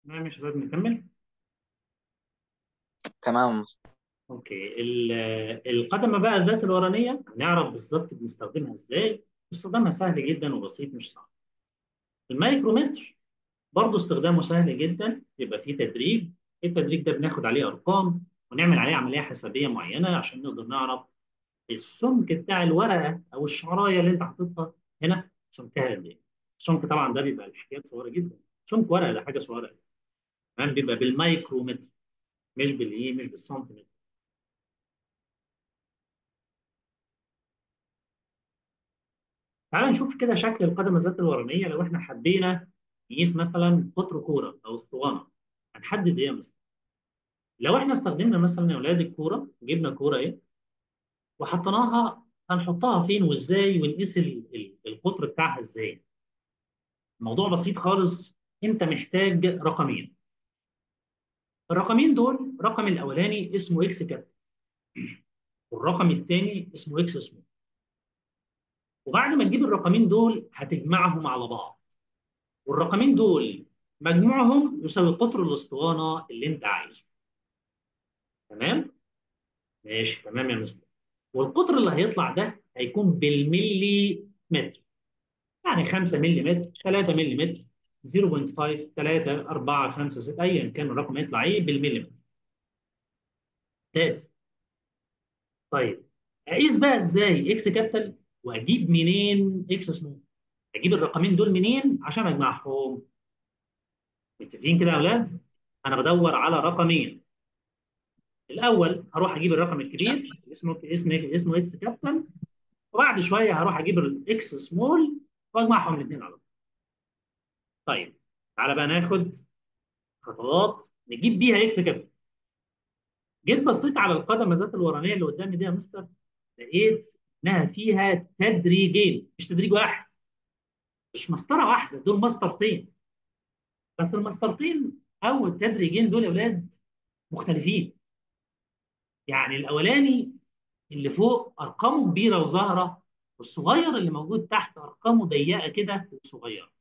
نعم يا شباب نكمل تمام اوكي ال- القدمه بقى الذات الورانيه نعرف بالظبط بنستخدمها ازاي استخدامها سهل جدا وبسيط مش صعب المايكرومتر برضه استخدامه سهل جدا يبقى فيه تدريج التدريج ده بناخد عليه ارقام ونعمل عليه عمليه حسابيه معينه عشان نقدر نعرف السمك بتاع الورقه او الشعرايه اللي انت حاططها هنا سمكها قد ايه السمك طبعا ده بيبقى الحاجات صغيره جدا سمك ورقه ده حاجه صغيره تمام بيبقى بالمايكرومتر مش بالايه مش بالسنتيمتر تعال نشوف كده شكل القدمة الذات الورانية لو احنا حبينا نقيس مثلا قطر كورة أو اسطوانة هنحدد إيه مثلا؟ لو احنا استخدمنا مثلا يا أولاد الكورة جبنا كورة إيه وحطيناها هنحطها فين وإزاي ونقيس ال- ال- القطر بتاعها إزاي؟ الموضوع بسيط خالص أنت محتاج رقمين الرقمين دول الرقم الأولاني اسمه إكس كاب والرقم الثاني اسمه إكس اسمه وبعد ما تجيب الرقمين دول هتجمعهم على بعض والرقمين دول مجموعهم يساوي قطر الاسطوانه اللي انت عايزه تمام ماشي تمام يا مستر والقطر اللي هيطلع ده هيكون بالملي متر يعني 5 ملي متر 3 ملي متر 0.5 3 4 5 6 ايا كان الرقم يطلع ايه بالملي متر ممتاز طيب اقيس بقى ازاي اكس كابيتال واجيب منين اكس سمول اجيب الرقمين دول منين عشان اجمعهم متفقين كده يا اولاد انا بدور على رقمين الاول هروح اجيب الرقم الكبير اسمه اسمه اسمه اكس كابيتال وبعد شويه هروح اجيب الاكس سمول واجمعهم الاثنين على بعض طيب تعالى بقى ناخد خطوات نجيب بيها اكس كابيتال جيت بصيت على القدمه ذات الورانيه اللي قدامي دي يا مستر لقيت انها فيها تدريجين مش تدريج واحد مش مسطره واحده دول مسطرتين بس المسطرتين او التدريجين دول يا اولاد مختلفين يعني الاولاني اللي فوق ارقامه كبيره وظاهره والصغير اللي موجود تحت ارقامه ضيقه كده وصغيره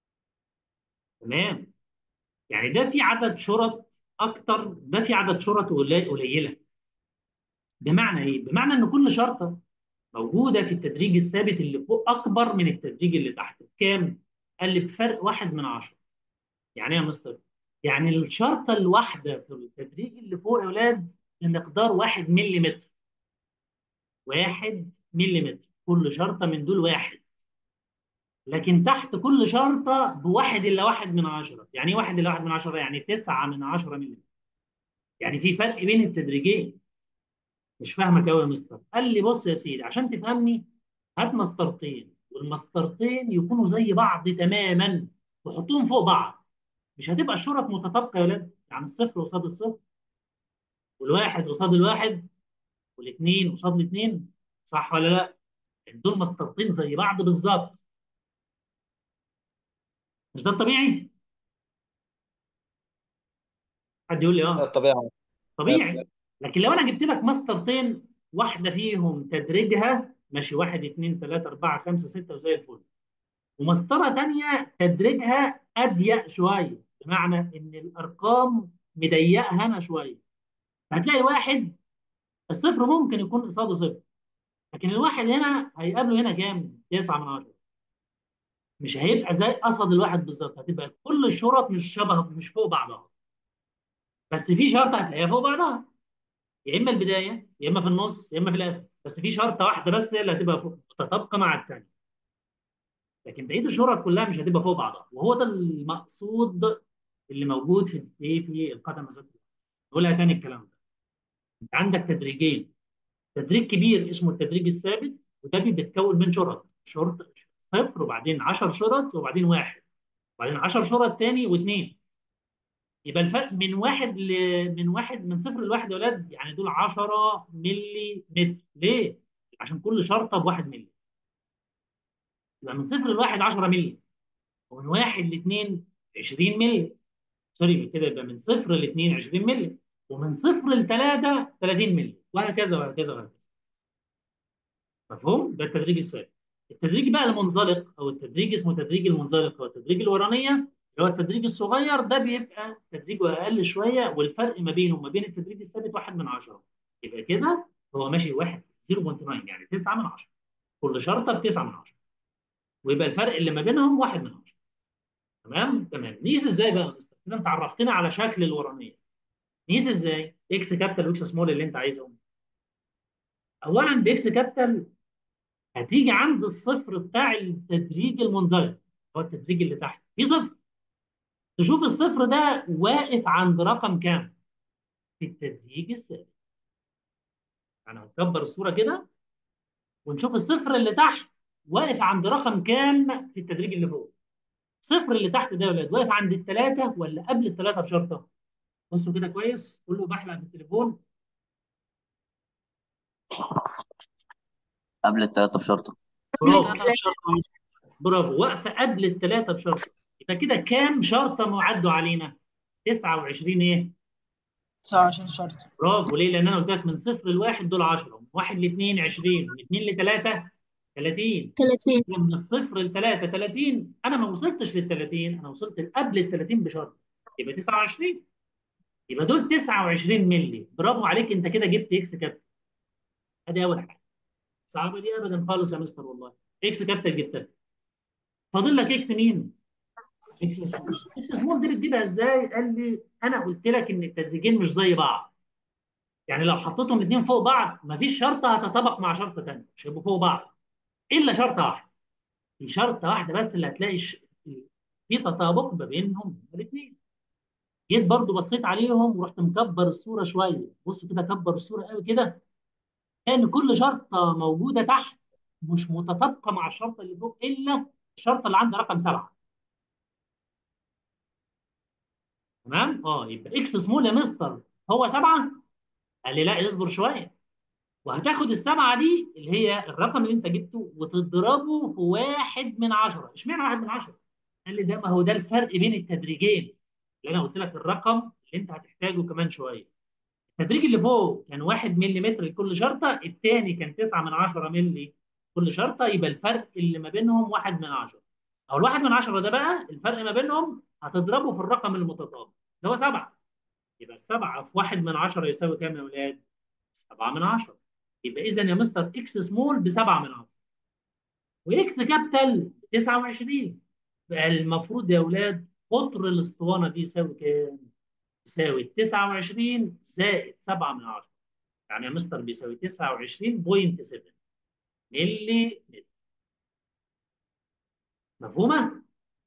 تمام يعني ده في عدد شرط اكتر ده في عدد شرط قلي- قليله بمعنى ايه بمعنى ان كل شرطه موجوده في التدريج الثابت اللي فوق اكبر من التدريج اللي تحت بكام قال لي بفرق واحد من عشرة يعني ايه يا مستر يعني الشرطه الواحده في التدريج اللي فوق يا اولاد بمقدار واحد ملي متر واحد ملي متر كل شرطه من دول واحد لكن تحت كل شرطه بواحد الا واحد من عشرة يعني ايه واحد الا واحد من عشرة يعني تسعة من عشرة ملي متر يعني في فرق بين التدريجين مش فاهمك قوي يا مستر قال لي بص يا سيدي عشان تفهمني هات مسطرتين والمسطرتين يكونوا زي بعض تماما وحطهم فوق بعض مش هتبقى الشرط متطابقه يا ولاد يعني الصفر قصاد الصفر والواحد قصاد الواحد والاثنين قصاد الاثنين صح ولا لا؟ دول مسطرتين زي بعض بالظبط مش ده الطبيعي؟ حد يقول لي ده اه الطبيعة طبيعي لكن لو انا جبت لك مسطرتين واحده فيهم تدريجها ماشي واحد اثنين ثلاثه اربعه خمسه سته وزي الفل ومسطره ثانيه تدريجها اضيق شويه بمعنى ان الارقام مضيقه هنا شويه هتلاقي واحد الصفر ممكن يكون قصاده صفر لكن الواحد هنا هيقابله هنا كام؟ 9 من 10 مش هيبقى زي قصد الواحد بالظبط هتبقى كل الشرط مش شبه مش فوق بعضها بس في شرطه هتلاقيها فوق بعضها يا اما البدايه يا اما في النص يا اما في الاخر بس في شرطه واحده بس هي اللي هتبقى فوق متطابقه مع الثانيه لكن بقيه الشرط كلها مش هتبقى فوق بعضها وهو ده المقصود اللي موجود في ايه في القدم ذات نقولها تاني الكلام ده انت عندك تدريجين تدريج كبير اسمه التدريج الثابت وده بيتكون من شرط شرط صفر وبعدين 10 شرط وبعدين واحد وبعدين 10 شرط تاني واثنين يبقى الفرق من واحد ل... من واحد من صفر لواحد يا ولاد يعني دول 10 ملي متر ليه؟ عشان كل شرطه بواحد ملي يبقى من صفر لواحد 10 ملي ومن واحد لاثنين 20 ملي سوري كده يبقى من صفر لاثنين 20 ملي ومن صفر لثلاثه 30 ملي وهكذا وهكذا وهكذا مفهوم؟ ده التدريج الثابت التدريج بقى المنزلق او التدريج اسمه تدريج المنزلق او التدريج الورانيه اللي هو التدريج الصغير ده بيبقى تدريجه اقل شويه والفرق ما بينه وما بين التدريج الثابت 1 من 10 يبقى كده هو ماشي 1 0.9 يعني 9 من 10 كل شرطه ب 9 من 10 ويبقى الفرق اللي ما بينهم 1 من 10 تمام تمام نقيس ازاي بقى يا مستر كده انت عرفتنا على شكل الورانيه نقيس ازاي اكس كابيتال واكس سمول اللي انت عايزهم اولا باكس كابيتال هتيجي عند الصفر بتاع التدريج المنزلق هو التدريج اللي تحت في صفر تشوف الصفر ده واقف عند رقم كام في التدريج الثابت يعني هنكبر الصوره كده ونشوف الصفر اللي تحت واقف عند رقم كام في التدريج اللي فوق الصفر اللي تحت ده يا ولاد واقف عند الثلاثه ولا قبل الثلاثه بشرطه بصوا كده كويس كله بحلق في التليفون قبل التلاتة بشرطة برافو برافو واقفه قبل الثلاثه بشرطه يبقى كده كام شرطه معدوا علينا 29 ايه 29 شرطة برافو ليه؟ لان انا قلت لك من صفر لواحد دول 10 من واحد لاثنين 20 من اثنين لثلاثه 30 30 من الصفر لثلاثه 30 انا ما وصلتش لل 30 انا وصلت قبل ال 30 بشرط يبقى 29 يبقى دول 29 مللي برافو عليك انت كده جبت اكس كابيتال ادي اول حاجه صعبه دي ابدا خالص يا مستر والله اكس كابيتال جبتها فاضل لك اكس مين؟ اكس سمول اكس سمول دي بتجيبها ازاي؟ قال لي انا قلت لك ان التدريجين مش زي بعض يعني لو حطيتهم الاثنين فوق بعض مفيش شرطه هتطابق مع شرطه ثانيه مش هيبقوا فوق بعض الا شرطه واحده في شرطه واحده بس اللي هتلاقي ش... في تطابق ما بينهم الاثنين جيت برضو بصيت عليهم ورحت مكبر الصوره شويه بصوا كده كبر الصوره قوي كده كان كل شرطه موجوده تحت مش متطابقه مع الشرطه اللي فوق الا الشرطه اللي عندها رقم سبعه تمام اه يبقى اكس سمول يا مستر هو سبعه قال لي لا اصبر شويه وهتاخد السبعه دي اللي هي الرقم اللي انت جبته وتضربه في واحد من عشره اشمعنى واحد من عشره؟ قال لي ده ما هو ده الفرق بين التدريجين اللي انا قلت لك الرقم اللي انت هتحتاجه كمان شويه التدريج اللي فوق كان 1 ملم لكل شرطه الثاني كان 9 من 10 مللي كل شرطه يبقى الفرق اللي ما بينهم 1 من 10 او الواحد من 10 ده بقى الفرق ما بينهم هتضربه في الرقم المتطابق اللي هو 7 يبقى السبعه في 1 من 10 يساوي كام يا اولاد؟ 7 من 10 يبقى اذا يا مستر اكس سمول ب 7 من 10 واكس كابيتال ب 29 بقى المفروض يا اولاد قطر الاسطوانه دي يساوي كام؟ يساوي 29 زائد 7 من 10 يعني يا مستر بيساوي 29.7 ملي متر مفهومه؟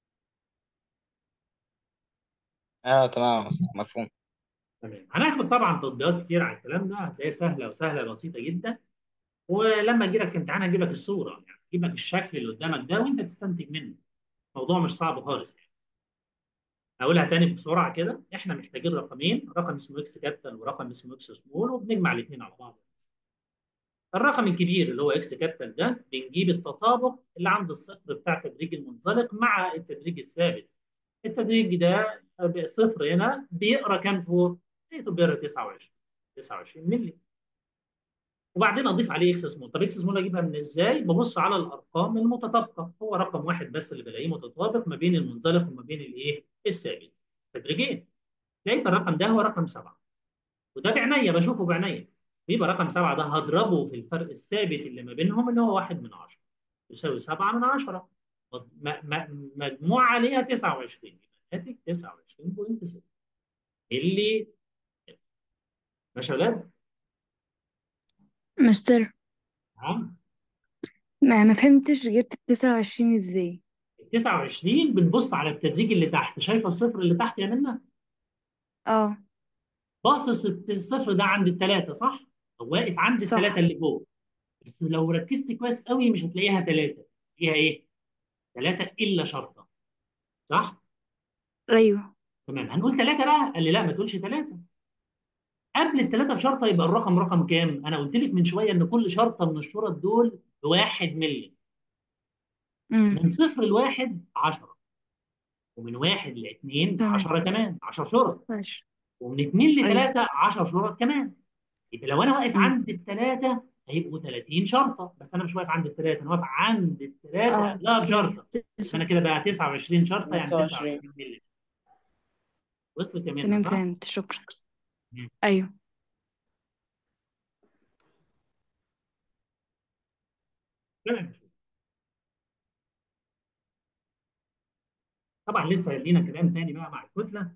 اه تمام يا مستر مفهوم تمام هناخد طبعا تطبيقات كتير على الكلام ده هتلاقيها سهله وسهله بسيطه جدا ولما اجي لك في امتحان هجيب لك الصوره يعني هجيب لك الشكل اللي قدامك ده وانت تستنتج منه الموضوع مش صعب خالص يعني هقولها تاني بسرعه كده احنا محتاجين رقمين رقم اسمه اكس كابيتال ورقم اسمه اكس سمول وبنجمع الاثنين على بعض الرقم الكبير اللي هو اكس كابيتال ده بنجيب التطابق اللي عند الصفر بتاع التدريج المنزلق مع التدريج الثابت التدريج ده صفر هنا بيقرا كام فوق؟ لقيته بيقرا 29 29 مللي وبعدين اضيف عليه اكس سمول طب اكس سمول اجيبها من ازاي؟ ببص على الارقام المتطابقه هو رقم واحد بس اللي بلاقيه متطابق ما بين المنزلق وما بين الايه؟ الثابت تدريجين لقيت الرقم ده هو رقم سبعه وده بعينيا بشوفه بعينيا يبقى رقم سبعه ده هضربه في الفرق الثابت اللي ما بينهم اللي هو واحد من 10 يساوي 7 من 10 مجموع عليها 29 يبقى ناتج 29.6 اللي ماشي يا ولاد؟ مستر نعم ما ما فهمتش جبت التسعة وعشرين ازاي ال 29 بنبص على التدريج اللي تحت شايفه الصفر اللي تحت يا منى؟ اه باصص الصفر ده عند الثلاثه صح؟ هو واقف عند صح. الثلاثه اللي فوق بس لو ركزت كويس قوي مش هتلاقيها ثلاثه فيها ايه؟ ثلاثه الا شرطه صح؟ ايوه تمام هنقول ثلاثه بقى قال لي لا ما تقولش ثلاثه قبل الثلاثه بشرطه يبقى الرقم رقم كام؟ انا قلت لك من شويه ان كل شرطه من الشرط دول بواحد ملي امم من صفر لواحد 10 ومن واحد لاثنين تمام. 10 كمان 10 شرط ماشي ومن اثنين أيوة. لثلاثه 10 شرط كمان يبقى لو انا واقف مم. عند الثلاثه هيبقوا 30 شرطه بس انا مش واقف عند الثلاثه انا واقف عند الثلاثه اه لا اوكي بشرطه تس- انا كده بقى 29 شرطه يعني 29 29 مللي وصلت يا منى تمام صح؟ فهمت شكرا مم. ايوه تمام طبعا لسه لينا كلام تاني بقى مع الكتله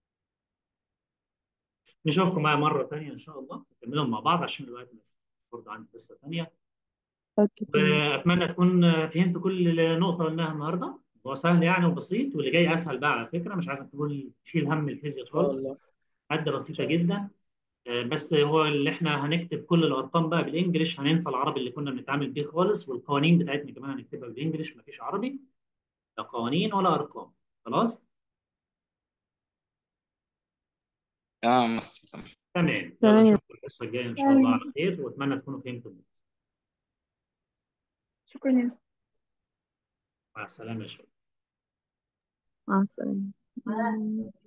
نشوفكم بقى مره تانيه ان شاء الله نكملهم مع بعض عشان الوقت بس برضه عندي قصه تانيه اوكي تمام واتمنى تكون فهمت كل نقطه قلناها النهارده هو سهل يعني وبسيط واللي جاي اسهل بقى على فكره مش عايزك تقول تشيل هم الفيزياء ان شاء خالص الله ان ماده بسيطه شاء الله جدا آه، بس هو اللي احنا هنكتب كل الارقام بقى بالانجلش هننسى العربي اللي كنا بنتعامل بيه خالص والقوانين بتاعتنا كمان هنكتبها بالانجلش مفيش عربي لا قوانين ولا ارقام خلاص تمام يا مستر تمام تمام يلا تمام نشوفكم الحصه الجايه ان شاء الله على خير واتمنى تكونوا فهمتوا شكرا يا مستر مع السلامه يا شباب مع السلامة